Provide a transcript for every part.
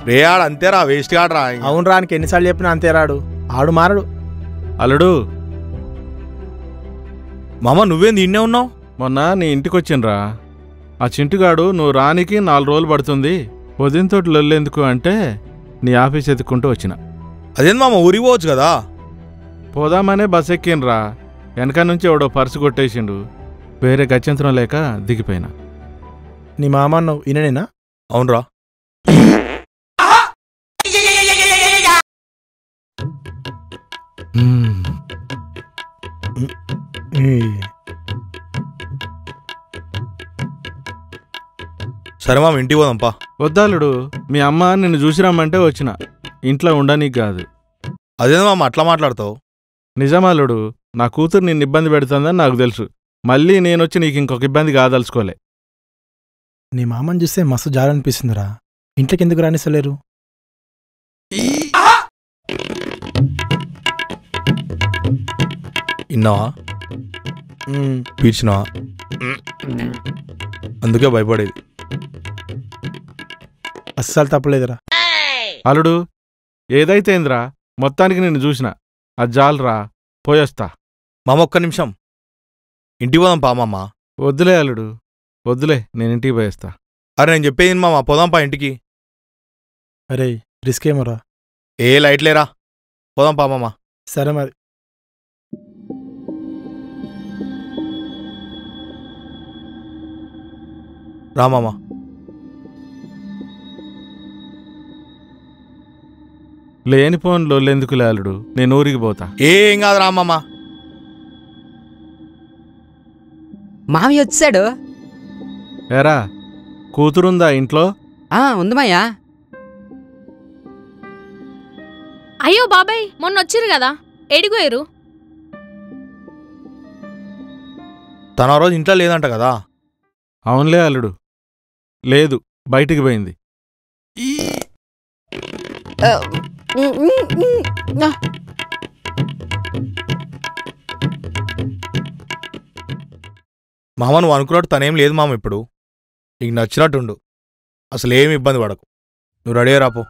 రే ఆడు అంతేరా వేస్ట్ ఆడరా అవును రానికి ఎన్నిసార్లు చెప్పినా అంతే రాడు ఆడు మారడు అల్లుడు మామ నువ్వేంది ఇన్నే ఉన్నావు మొన్న నీ ఇంటికి వచ్చిండ్రా ఆ చింటుగాడు నువ్వు రానికి నాలుగు రోజులు పడుతుంది పొద్దునతోటి లొల్లెందుకు అంటే నీ ఆఫీస్ ఎత్తుక్కుంటూ వచ్చిన అదేంది మామ ఊరికి పోవచ్చు కదా పోదామనే బస్ ఎక్కిండ్రా వెనక నుంచి ఎవడో పర్సు కొట్టేసిండు వేరే గత్యంతరం లేక దిగిపోయినా నీ మామ అన్నావు ఈయననేనా అవునరా హ్మ్. సరే మామ ఇంటికి పోదాంపా వద్దాలుడు మీ అమ్మ నిన్ను చూసిరమ్మంటే వచ్చిన ఇంట్లో ఉండనీకి కాదు అదేంది మామ అట్లా మాట్లాడతావు నిజమాలుడు నా కూతురు నిన్ను ఇబ్బంది పెడుతుందని నాకు తెలుసు మళ్ళీ నేనొచ్చి నీకు ఇంకొక ఇబ్బంది కాదలుచుకోలే నీ మామని చూస్తే మస్తు జాలనిపిస్తుందిరా ఇంట్లోకి ఎందుకు రానిస్తలేరు ఇన్నావా ఉమ్, పీల్చినావా అందుకే భయపడేది అస్సలు తప్పలేదురా అలుడు ఏదైతేంద్రా మొత్తానికి నిన్ను చూసిన అది జాలరా పోయొస్తా మామ ఒక్క నిమిషం ఇంటికి పోదాం పా మామ వద్దులే అల్లుడు వద్దులే నేను ఇంటికి పోయేస్తా అరే నేను చెప్పేది మామ పోదాం పా ఇంటికి అరే రిస్క్ ఏమోరా ఏ లైట్ లేరా పోదాం పా మామ సరే మరి రా మామ లేని ఫోన్లో ఎందుకులే అల్లుడు నేను ఊరికి పోతా ఏం కాదు రా మామ మామి వచ్చాడు ఏరా కూతురుందా ఇంట్లో ఆ ఉంది మాయా అయ్యో బాబాయ్ మొన్న వచ్చిర్రు కదా ఎడిగోయరు తన ఆ రోజు ఇంట్లో లేదంట కదా అవునులే అల్లుడు లేదు బయటికి పోయింది మామ నువ్వు అనుకున్నట్టు తనేం లేదు మామ ఇప్పుడు నీకు నచ్చినట్టుండు అసలు ఏమి ఇబ్బంది పడకు నువ్వు రెడీ రాపో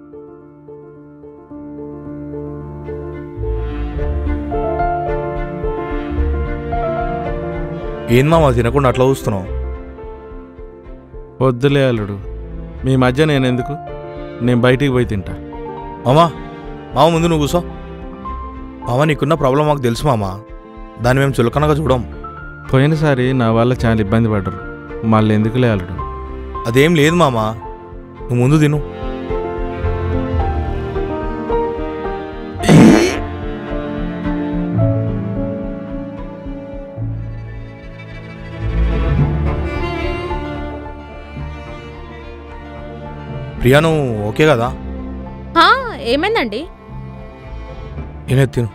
ఏం మామ తినకుండా అట్లా చూస్తున్నావు వద్దులే అల్లుడు మీ మధ్య నేనెందుకు నేను బయటికి పోయి తింటా మామా మామ ముందు నువ్వు కూసో మామ నీకున్న ప్రాబ్లం మాకు తెలుసు మామ దాన్ని మేము చులకనగా చూడం పోయినసారి నా వల్ల చాలా ఇబ్బంది పడ్డరు మళ్ళీ ఎందుకులే అల్లుడు అదేం లేదు మామ నువ్వు ముందు తిను ప్రియా నువ్వు ఓకే కదా హా, ఏమైందండి నేనే తిను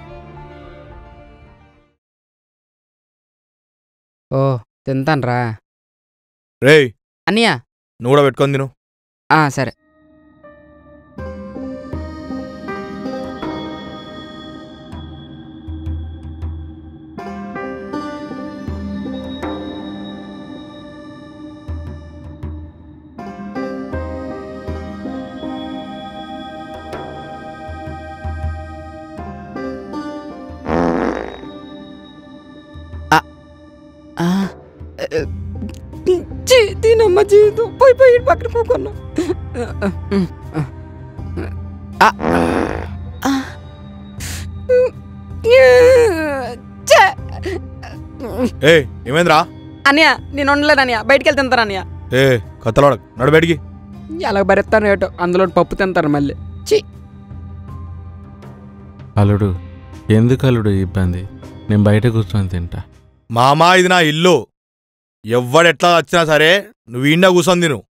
ఓ తింతాన్రా రేయ్ అన్నయ్య నువ్వు కూడా పెట్టుకొని తిను ఆ సరే ఆ, చీ, దీనమ్మ జీవితం పోయి పోయి ఇటు పక్కన కూకున్నా ఏ ఏమైందిరా అన్నయ్య నేను ఉండలేను అన్నయ్య బయటికి వెళ్తే తింటాను అన్నయ్య ఏ కత్తలాడ నడు బయటికి ఎలా భరిస్తాను ఏటో అందులో పప్పు తింటారు మళ్ళీ చీ అల్లుడు ఎందుకు అల్లుడు ఈ ఇబ్బంది నేను బయట కూర్చొని తింటా మామా ఇది నా ఇల్లు ఎవ్వడెట్లా వచ్చినా సరే నువ్వు ఈండా కూర్చొని తిను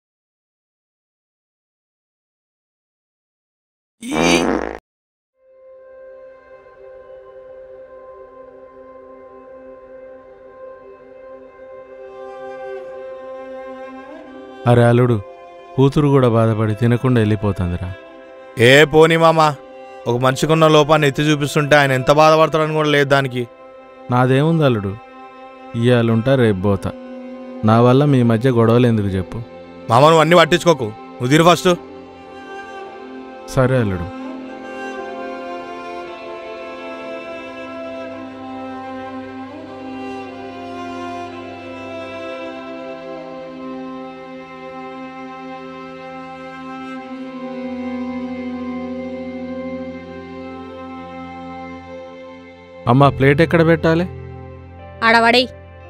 అరే అల్లుడు కూతురు కూడా బాధపడి తినకుండా వెళ్ళిపోతుందిరా ఏ పోనీ మామా ఒక మనిషికున్న లోపాన్ని ఎత్తి చూపిస్తుంటే ఆయన ఎంత బాధపడతాడని కూడా లేదు దానికి నాదేముంది అల్లుడు ఇయ్యాలుంటా రేపు పోతా నా వల్ల మీ మధ్య గొడవలు ఎందుకు చెప్పు మామ నువ్వు అన్నీ పట్టించుకోకు నువ్వు తిరు ఫస్ట్ సరే అల్లుడు అమ్మా ప్లేట్ ఎక్కడ పెట్టాలి ఆడవాడై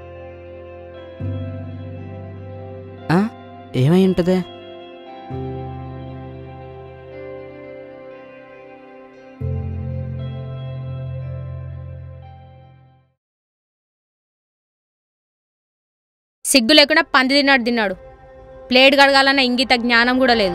ఏమై ఉంటుంది సిగ్గు లేకుండా పంది తిన్నాడు తిన్నాడు ప్లేట్ కడగాలన్న ఇంగిత జ్ఞానం కూడా లేదు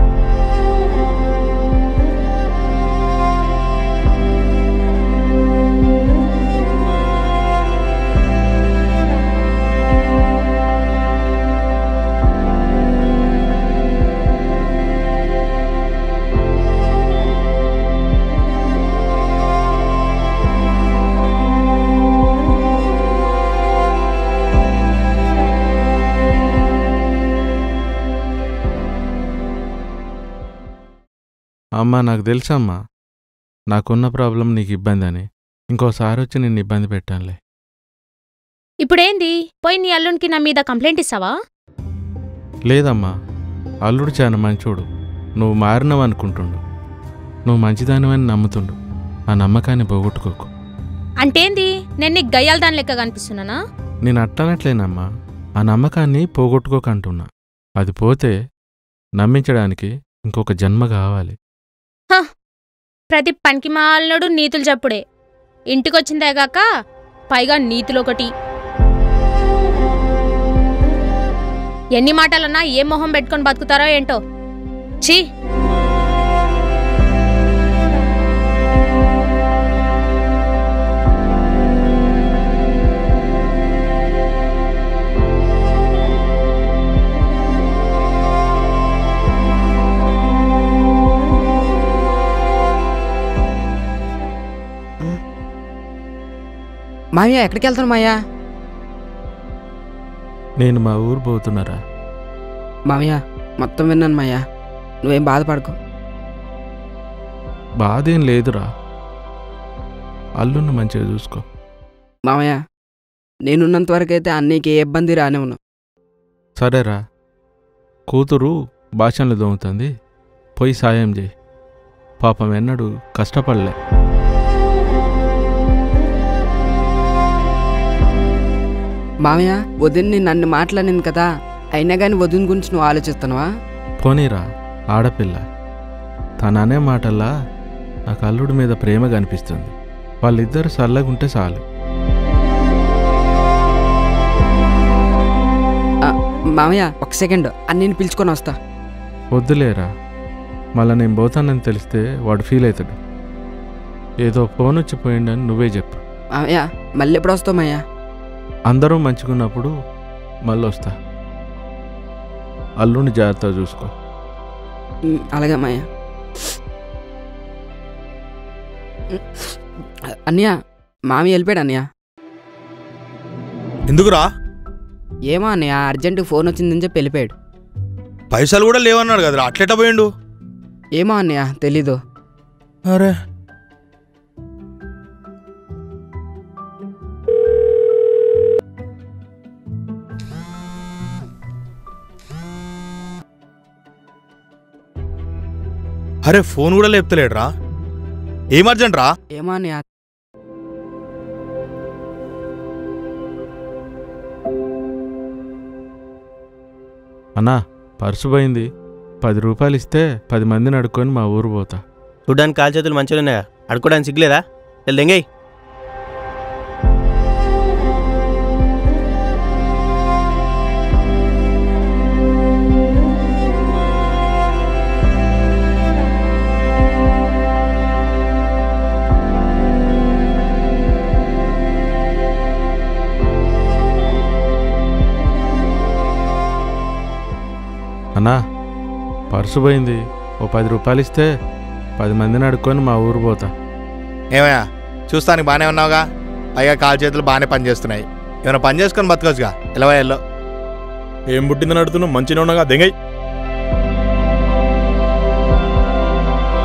అమ్మా నాకు తెలుసమ్మా నాకున్న ప్రాబ్లం నీకు ఇబ్బంది అని ఇంకోసారి వచ్చి నిన్ను ఇబ్బంది పెట్టానులే ఇప్పుడేంది పోయి నీ అల్లునికి నా మీద కంప్లైంట్ ఇస్తావా లేదమ్మా అల్లుడు చాలా మంచోడు నువ్వు మారినవనుకుంటుండు నువ్వు మంచిదానివని నమ్ముతుండు ఆ నమ్మకాన్ని పోగొట్టుకోకు అంటేంది నేను నీకు గయ్యాల దాని లెక్క కనిపిస్తున్నానా నేను అట్టనట్లేనమ్మా ఆ నమ్మకాన్ని పోగొట్టుకోకంటున్నా అది పోతే నమ్మించడానికి ఇంకొక జన్మ కావాలి ప్రతి పనికి మాలనుడు నీతులు చెప్పుడే ఇంటికొచ్చిందేగాక పైగా నీతులొకటి ఎన్ని మాటలన్నా ఏ మొహం పెట్టుకొని బతుకుతారో ఏంటో ఛీ మామయ్య ఎక్కడికి వెళ్తాను మాయా నేను మా ఊరు పోతున్నారా మామయ్య మొత్తం విన్నాను మాయా నువ్వేం బాధపడకు బాధేం లేదురా అల్లున్న మంచిగా చూసుకో మామయ్య నేనున్నంత వరకు అయితే అన్నీకి ఏ ఇబ్బంది రానివ్వను సరేరా కూతురు భాషలు దొంగతుంది పోయి సాయం చేయి పాపం ఎన్నడు కష్టపడలే మామయ్య వదిన్ని నన్ను మాట్లాడింది కదా అయినా కానీ వదిన గురించి నువ్వు ఆలోచిస్తున్నావా పోనీరా ఆడపిల్ల తననే మాటల్లా నాకు అల్లుడి మీద ప్రేమ కనిపిస్తుంది వాళ్ళిద్దరు చల్లగుంటే చాలు మామయ్య ఒక సెకండ్ అన్నీని పిలుచుకొని వస్తా వద్దులేరా మళ్ళా నేను పోతానని తెలిస్తే వాడు ఫీల్ అవుతాడు ఏదో ఫోన్ వచ్చి పోయిండని నువ్వే చెప్పు మామయ్య మళ్ళీ ఎప్పుడు వస్తావు మాయా అందరూ మంచుకున్నప్పుడు మళ్ళీ వస్తా అల్లుని జాగ్రత్తగా చూసుకో ఉమ్, అలాగే మాయా అన్నయ్య మామి వెళ్ళిపోయాడు అన్నయ్య ఎందుకురా ఏమో అన్నయ్య అర్జెంట్ ఫోన్ వచ్చిందని చెప్పి వెళ్ళిపోయాడు పైసలు కూడా లేవన్నాడు కదరా అట్లెట పోయిండు ఏమో అన్నయ్య తెలీదు అరే అరే ఫోన్ కూడా లేపుతలేడురా ఏం అర్జెంట్ రా ఏమో అన్నయ్య అన్నా పర్సు పోయింది పది రూపాయలు ఇస్తే పది మందిని అడుక్కొని మా ఊరు పోతా చూడ్డానికి కాలు చేతులు మంచిగా ఉన్నాయా అడుకోవడానికి సిగ్గులేదా వెళ్దెంగై అన్నా పర్సు పోయింది ఓ పది రూపాయలు ఇస్తే పది మందిని అడుక్కొని మా ఊరు పోతా ఏమయ్యా చూస్తానికి బాగానే ఉన్నావుగా పైగా కాలు చేతులు బాగానే పనిచేస్తున్నాయి ఏమైనా పని చేసుకొని బతకొచ్చుగా ఎలవా ఎల్లో ఏం పుట్టిందని అడుగుతున్నావు మంచిగా ఉండగా దెంగై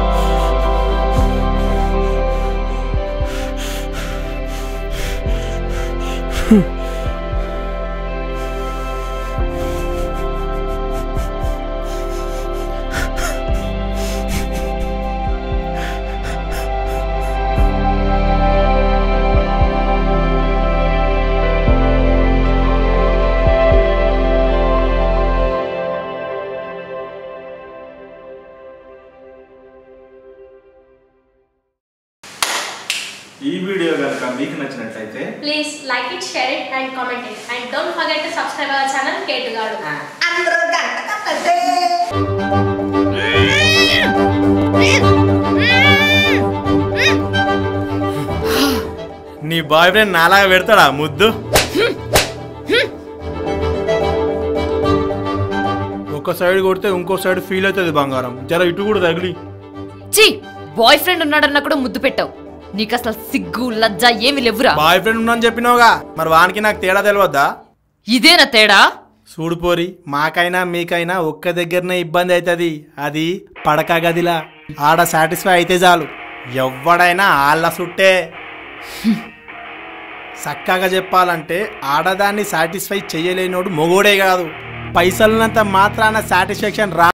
share it and comment it. And don't forget to subscribe our channel, Ketu Gadu. అందరూ గంట కట్టండి నీ బాయ్ ఫ్రెండ్ నాలాగా పెడతాడా ముద్దు ఒక సైడ్ కొడితే ఇంకో సైడ్ ఫీల్ అవుతుంది బంగారం జర ఇటు కూడా తగిలి చి బాయ్ ఫ్రెండ్ ఉన్నాడన్నా కూడా ముద్దు పెట్టావు నీకు అసలు సిగ్గు లజ్జ ఏమి లేవురా బాయ్ ఫ్రెండ్ ఉన్నాను చెప్పినావుగా మరి వానికి నాకు తేడా తెలియద్దా ఇదేనా తేడా చూడుపోరి మాకైనా మీకైనా ఒక్క దగ్గరనే ఇబ్బంది అవుతుంది అది పడక గదిలా ఆడ సాటిస్ఫై అయితే చాలు ఎవ్వడైనా ఆళ్ళ సుట్టే చక్కగా చెప్పాలంటే ఆడదాన్ని సాటిస్ఫై చేయలేనోడు మొగోడే కాదు పైసలున్నంత మాత్రాన సాటిస్ఫాక్షన్ రా